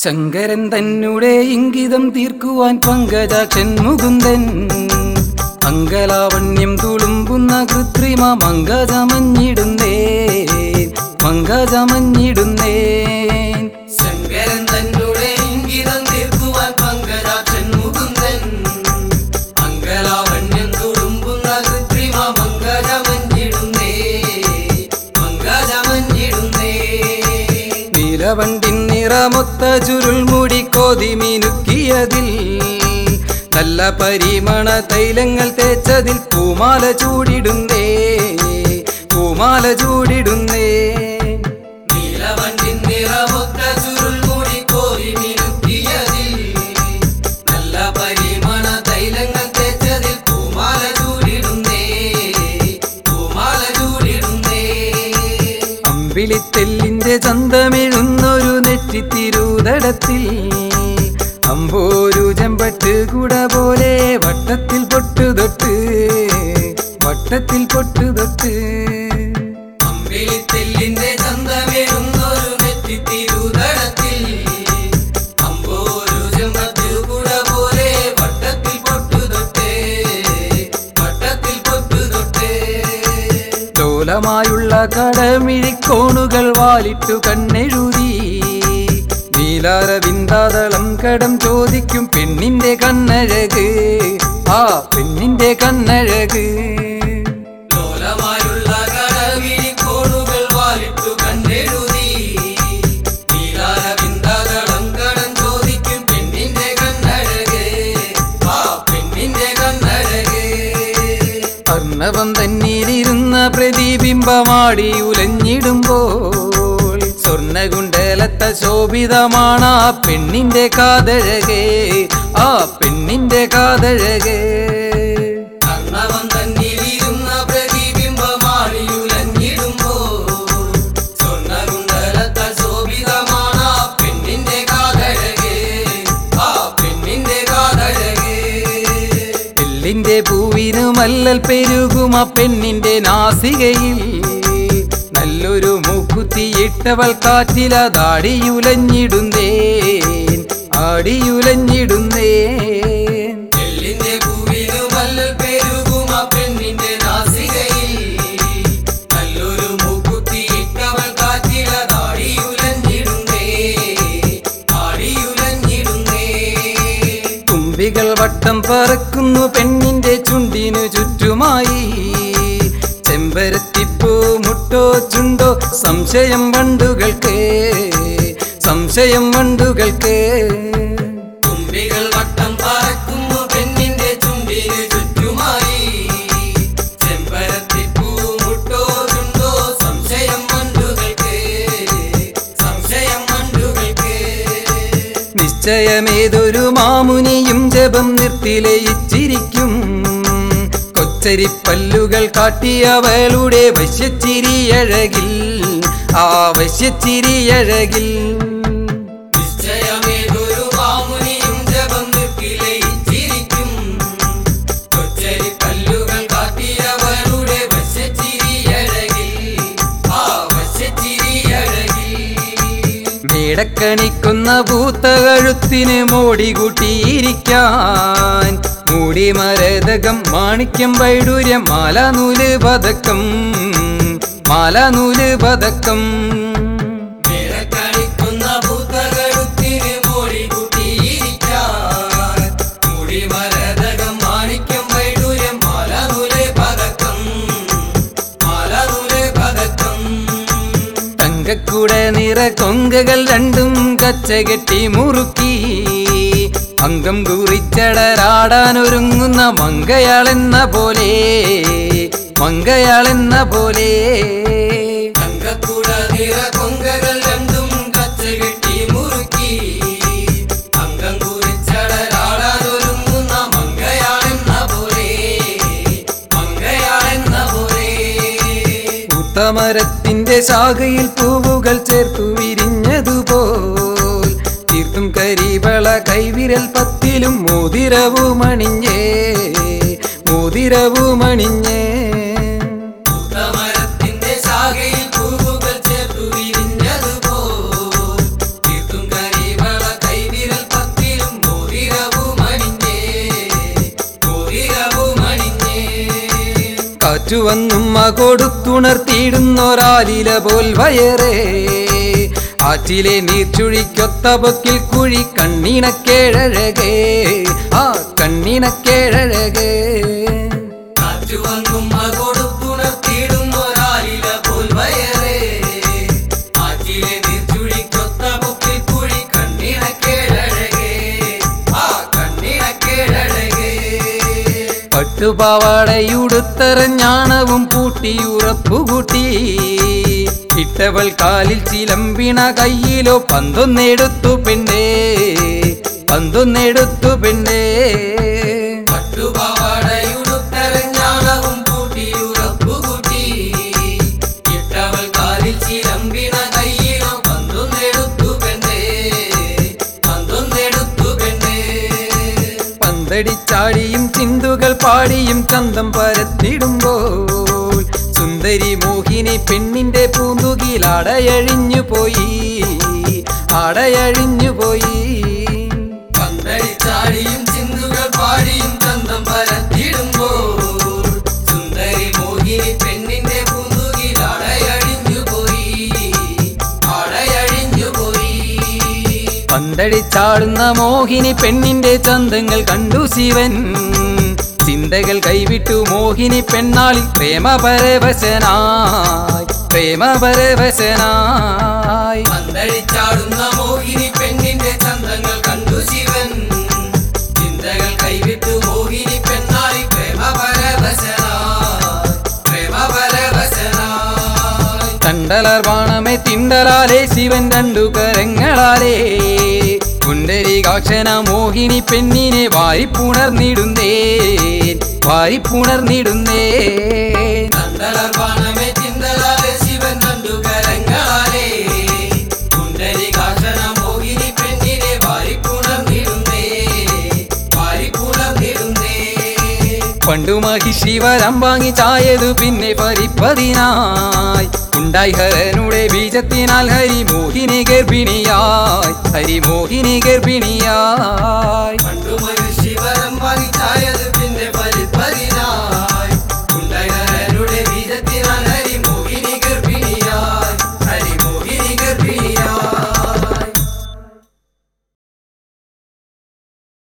ശങ്കരൻ തന്നെ ഇംഗിതം തീർക്കുവാൻ പങ്കജാക്ഷൻ മുകുന്ദൻ അങ്കലാവണ്യം തുളുമ്പുന്ന കൃത്രിമ മങ്കജമഞ്ഞിടുന്നേ മങ്കജമഞ്ഞിടുന്നേ ശങ്കരൻ തന്നെ ഇംഗിതം തീർക്കുവാൻ പങ്കജാക്ഷൻ മുകുന്ദൻ അങ്കലാവണ്യം തുളുമ്പുന്ന കൃത്രിമ മങ്കജമഞ്ഞിടുന്നേ മങ്കജമഞ്ഞിടുന്നേ നീലവണ്ടിൻ നിറമൊത്ത ചുരുൾ മൂടി കോതി മിനുക്കിയതിൽ നല്ല പരിമണ തൈലങ്ങൾ തേച്ചതിൽ പൂമാല ചൂടിടുന്നേ പൂമാല ചൂടിടുന്നേ നീലവണ്ടിൻ നിറമൊത്ത ചുരുൾ മൂടി കോതി മിനുക്കിയതിൽ നല്ല പരിമണ തൈലങ്ങൾ തേച്ചതിൽ പൂമാല ചൂടിടുന്നേ പൂമാല ചൂടിടുന്നേ അമ്പിളിത്തെല്ലിന്റെ ചന്തമെഴുന്നൊരു നെറ്റിത്തിരൂതടത്തിൽ അമ്പോരു ചെമ്പട്ട് കുട പോലെ വട്ടത്തിൽ പൊട്ടു തൊട്ട് വട്ടത്തിൽ പൊട്ടു തൊട്ട് അമ്പിളിത്തെല്ലിന്റെ ചന്തമെഴുന്നൊരു നെറ്റിത്തിരൂതടത്തിൽ അമ്പോരു ചെമ്പട്ട് കുട പോലെ വട്ടത്തിൽ പൊട്ടു തൊട്ട് വട്ടത്തിൽ പൊട്ടു തൊട്ട് ലോലമായുള്ള കടമിഴിക്കോണുകൾ വാലിട്ടു കണ്ണെഴുതി നീലാരവിന്ദാതളം കടം ചോദിക്കും പെണ്ണിന്റെ കണ്ണഴക് ആ പെണ്ണിന്റെ കണ്ണഴക് ലോലമായുള്ള കടമിഴിക്കോണുകൾ വാലിട്ടു കണ്ണെഴുതി നീലാരവിന്ദാതളം കടം ചോദിക്കും പെണ്ണിന്റെ കണ്ണഴക് ആ പെണ്ണിന്റെ കണ്ണഴക് അർണവം തന്നിലിരുന്ന പ്രതിബിംബമാടി ഉലഞ്ഞിടുമ്പോൾ സ്വർണകുണ്ടലത്ത ശോഭിതമാണ് ആ പെണ്ണിന്റെ കാതഴകേ ആ പെണ്ണിന്റെ കാതഴകേ അർണവം തന്നിലിരുന്ന പ്രതിബിംബമാടി ഉലഞ്ഞിടുമ്പോൾ സ്വർണകുണ്ടലത്ത ശോഭിതമാണ് ആ പെണ്ണിന്റെ കാതഴകേ ആ പെണ്ണിന്റെ കാതഴകേ പെല്ലിന്റെ പൂവിനു മല്ലൽ പെരുകും ആ പെണ്ണിന്റെ നാസികയിൽ നല്ലൊരു മൂക്കുത്തിയിട്ടവൾ കാറ്റില ദാടിയുലഞ്ഞിടുന്നേ ആടിയുലഞ്ഞിടുന്നേ പെല്ലിന്റെ പൂവിനു മല്ലൽ പെരുകും ആ പെണ്ണിന്റെ നാസികയിൽ നല്ലൊരു മൂക്കുത്തിയിട്ടവൾ കാറ്റില ദാടിയുലഞ്ഞിടുന്നേ ആടിയുലഞ്ഞിടുന്നേ തുമ്പികൾ വട്ടം പറക്കുന്നു പെണ്ണിന്റെ ചുണ്ടിനു ചുറ്റുമായി ചെമ്പരത്തിപ്പൂ മുട്ടോ ചുണ്ടോ സംശയം വണ്ടുകൾക്ക് സംശയം വണ്ടുകൾക്ക് തുമ്പികൾ വട്ടം പറക്കുന്നു പെണ്ണിന്റെ ചുണ്ടിനു ചുറ്റുമായി ചെമ്പരത്തിപ്പൂ മുട്ടോ ചുണ്ടോ സംശയം വണ്ടുകൾക്ക് സംശയം വണ്ടുകൾക്ക് നിശ്ചയമേതൊരു മാമുനിയും ജപം നിർത്തിലയിച്ചിരിക്കും കൊച്ചരിപ്പല്ലുകൾ കാട്ടിയവളുടെ വശ്യച്ചിരിയഴകിൽ ആ വശ്യച്ചിരിയഴകിൽ നിശ്ചയമേതൊരു മാമുനിയും ജപം നിർത്തിലയിച്ചിരിക്കും കൊച്ചരിപ്പല്ലുകൾ കാട്ടിയവളുടെ വശ്യച്ചിരിയഴകിൽ ആ വശ്യച്ചിരിയഴകിൽ മേടക്കണിക്കുന്ന പൂത്ത കഴുത്തിന് മോടി കൂട്ടിയിരിക്കാൻ മൂടി മരതകം മാണിക്യം വൈഡൂര്യം മാല നൂല് പതക്കം മാല നൂല് പതക്കം മേടക്കണിക്കുന്ന പൂത്ത കഴുത്തിന് മോടി കൂട്ടിയിരിക്കാൻ മൂടി മരതകം മാണിക്യം വൈഡൂര്യം മാല നൂല് പതക്കം മാല നൂല് പതക്കം തങ്കക്കൂട നിറ കൊങ്കകൾ രണ്ടും കച്ചകെട്ടി മുറുക്കി അംഗം കുറിച്ചടരാടാനൊരുങ്ങുന്ന മങ്കയാളെന്ന പോലെ മങ്കയാളെന്ന പോലെ തങ്കക്കൂട നിറ കൊങ്കകൾ രണ്ടും കച്ചകെട്ടി മുറുക്കി അംഗം കുറിച്ചടരാടാനൊരുങ്ങുന്ന മങ്കയാളെന്ന പോലെ മങ്കയാളെന്ന പോലെ ഉത്തമരത്തിന്റെ ശാഖയിൽ പൂവുകൾ ചേർത്തു വിരിഞ്ഞതുപോൽ തീർത്തും കരിവള കൈവിരൽ പത്തിലും മോതിരവുമണിഞ്ഞേ മോതിരവുമണിഞ്ഞേ ഉത്തമരത്തിന്റെ ശാഖയിൽ പൂവുകൾ ചേർത്തു വിരിഞ്ഞതുപോൽ തീർത്തും കരിവള ആറ്റുവന്നുമ്മ കൊടുത്തുണർത്തിയിടുന്നൊരാലില പോൽ വയറേ ആറ്റിലെ നീർച്ചുഴിക്കൊത്ത പൊക്കിൽ കുഴി കണ്ണിണക്കേഴഴകേ ആ കണ്ണിണക്കേഴഴകേ കാറ്റുവന്നുമ്മ കൊടുത്തുണർത്തിയിടുന്നൊരാലില പോൽ വയറേ. ആറ്റിലെ നീർച്ചുഴിക്കൊത്ത പൊക്കിൽ കുഴി കണ്ണിണക്കേഴഴകേ. ആ കണ്ണിണക്കേഴഴകേ. പട്ടുപാവാടയുടുത്തറഞ്ഞാണവും പൂട്ടിയുറപ്പുകൂട്ടി ഇട്ടവൾ കാലിൽ ചിലമ്പിണ കയ്യിലോ പന്തൊന്നെടുത്തു പെണ്ണേ പന്തൊന്നെടുത്തു പെണ്ണേ പട്ടുപാവാടയുടുത്തരഞ്ഞാണവും പൂട്ടിയുറപ്പുകൂട്ടി. ഇട്ടവൾ കാലിൽ ചിലമ്പിണ കയ്യിലോ പന്തൊന്നെടുത്തു പെണ്ണേ. പന്തൊന്നെടുത്തു പെണ്ണേ. പന്തടിച്ചാടിയും ചിന്തുകൾ പാടിയും ചന്തം പരത്തിടുമ്പോൾ സുന്ദരി മോഹിനി പെണ്ണിന്റെ പൂന്തുകിൽ അടയഴിഞ്ഞു പോയി അടയഴിഞ്ഞു പോയി പന്തടിച്ചാടിയും ചിന്തുകൾ പാടിയും ചന്തം പരത്തിടുമ്പോൾ സുന്ദരി മോഹിനി പെണ്ണിന്റെ പൂന്തുകിൽ അടയഴിഞ്ഞു പോയി അടയഴിഞ്ഞു പോയി പന്തടിച്ചാടുന്ന മോഹിനി പെണ്ണിന്റെ ചന്തങ്ങൾ കണ്ടു ശിവൻ ചിന്തകൾ കൈവിട്ടു മോഹിനി പെണ്ണാളിൽ പ്രേമപരവശനായി പ്രേമപരവശനായി പന്തടിച്ചാടുന്ന മോഹിനി പെണ്ണിന്റെ ചന്തങ്ങൾ കണ്ടു ശിവൻ ചിന്തകൾ കൈവിട്ടു മോഹിനി പെണ്ണായി പ്രേമപരവശനായി പ്രേമപരവശനായി തണ്ടലർ ബാണമേ തിണ്ടലാലേ ശിവൻ രണ്ടു കരങ്ങളാലേ കുണ്ടരികാക്ഷന മോഹിനി പെണ്ണിനെ വാരിപ്പുണർന്നിടുന്നേ വാരിപ്പുണർന്നിടുന്നേ നന്ദലർവാണമേ ചിന്തലാലെ ശിവൻ രണ്ടു കരങ്ങളാലേ കുണ്ടലികാക്ഷണ മോഹിനി പെണ്ണിനെ വാരിപ്പുണർന്നിടുന്നേ വാരിപ്പുണർന്നിടുന്നേ പണ്ടു മഹിഷി വരം വാങ്ങി ചായതു പിന്നെ പരിപ്പതിനായി ഉണ്ടായി ഹരനുടെ ബീജത്തിനാൽ ഹരിമോഹിനി ഗർഭിണിയായി ഹരിമോഹിനി ഗർഭിണിയായി പണ്ടു മനുഷ്യവരം വാങ്ങിച്ചായത്